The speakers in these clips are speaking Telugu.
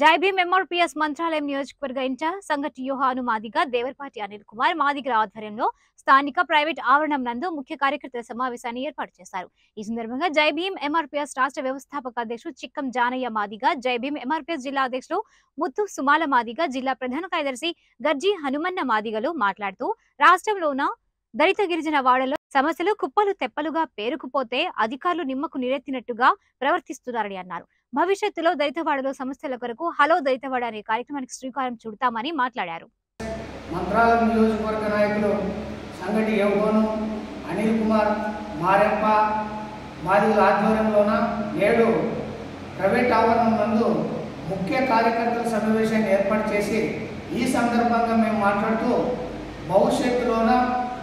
జై భీమ్ ఎంఆర్పీఎస్ మంత్రాలయం నియోజకవర్గ ఇన్ఛార్జ్ సంగటి యోహాను మాదిగ దేవరపాటి అనిల్ కుమార్ మాదిగల ఆధ్వర్యంలో స్థానిక ప్రైవేట్ ఆవరణం నందు ముఖ్య కార్యకర్తల సమావేశాన్ని ఏర్పాటు చేశారు ఈ సందర్భంగా జై భీమ్ ఎంఆర్పీఎస్ రాష్ట్ర వ్యవస్థాపక అధ్యక్షుడు చిక్కం జానయ్య మాదిగ జై భీమ్ ఎంఆర్పీఎస్ జిల్లా అధ్యక్షుడు ముత్తు సుమాల మాదిగ జిల్లా ప్రధాన కార్యదర్శి గర్జీ హనుమన్న మాదిగలు మాట్లాడుతూ రాష్ట్రంలోన దళిత గిరిజన వాడలో సమస్యలు కుప్పలు తెప్పలుగా పేరుకుపోతే అధికారులు నిమ్మకు నీరెత్తినట్టుగా ప్రవర్తిస్తున్నారని అన్నారు భవిష్యత్తులో దళితవాడలో సమస్యల కొరకు హలో దళితవాడ అనే కార్యక్రమానికి శ్రీకారం చుడతామని మాట్లాడారు మంత్రాలయం నియోజకవర్గ నాయకులు సంగటి యోగోను అనిల్ కుమార్ మారెప్ప మాదిగల ఆధ్వర్యంలోన నేడు ప్రైవేట్ ఆవరణం నందు ముఖ్య కార్యకర్తల సమావేశాన్ని ఏర్పాటు చేసి ఈ సందర్భంగా మేము మాట్లాడుతూ భవిష్యత్తులోన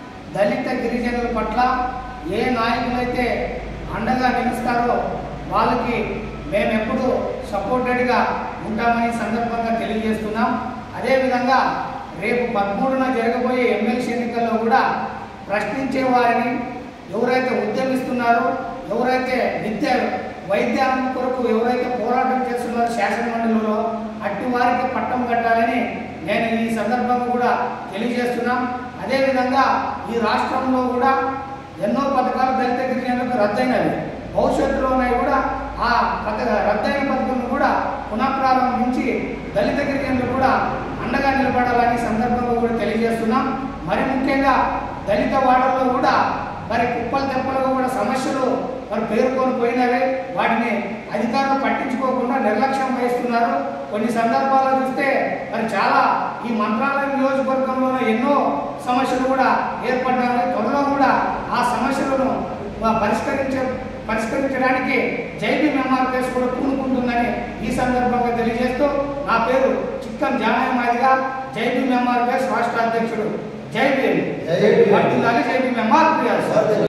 దళిత గిరిజనుల పట్ల ఏ నాయకులైతే అండగా నిలుస్తారో వాళ్ళకి మేము ఎప్పుడు సపోర్టెడ్గా ఉంటామని సందర్భంగా తెలియజేస్తున్నాం అదేవిధంగా రేపు పదమూడున జరగబోయే ఎమ్మెల్సీ ఎన్నికల్లో కూడా ప్రశ్నించే వారిని ఎవరైతే ఉద్యమిస్తున్నారో ఎవరైతే విద్య వైద్యం కొరకు ఎవరైతే పోరాటం చేస్తున్నారో శాసనమండలిలో అట్టి వారికి పట్టం కట్టాలని నేను ఈ సందర్భంగా కూడా తెలియజేస్తున్నాం అదేవిధంగా ఈ రాష్ట్రంలో కూడా ఎన్నో పథకాలు దళిత గిరిజనులకు రద్దయినవి భవిష్యత్తులో ఉన్నాయి కూడా ఆ పథక రద్దయిన పథకం కూడా పునఃప్రారంభించి దళిత గిరిజనులు కూడా అండగా నిలబడాలని సందర్భంగా కూడా తెలియజేస్తున్నాం మరి ముఖ్యంగా దళిత వాడల్లో కూడా మరి కుప్పలు తెప్పలుగా కూడా సమస్యలు మరి పేర్కొని పోయినవే వాటిని అధికారులు పట్టించుకోకుండా నిర్లక్ష్యం వహిస్తున్నారు కొన్ని సందర్భాల్లో చూస్తే మరి చాలా ఈ మంత్రాలయం నియోజకవర్గంలోనే ఎన్నో సమస్యలు కూడా ఏర్పడ్డాయి త్వరలో కూడా ఆ సమస్యలను ఆ, పరిష్కరించే పరిష్కరించడానికి జైబీ ఎంఆర్పీఎస్ కూడా పూనుకుంటుందని ఈ సందర్భంగా తెలియజేస్తూ నా పేరు చిక్కం జానయ్య మాదిగా జైబీ ఎంఆర్పీఎస్ రాష్ట్ర అధ్యక్షుడు జై భీమ్ జై భీమ్. వర్ధిల్లాలి జై భీమ్ ఎంఆర్పీఎస్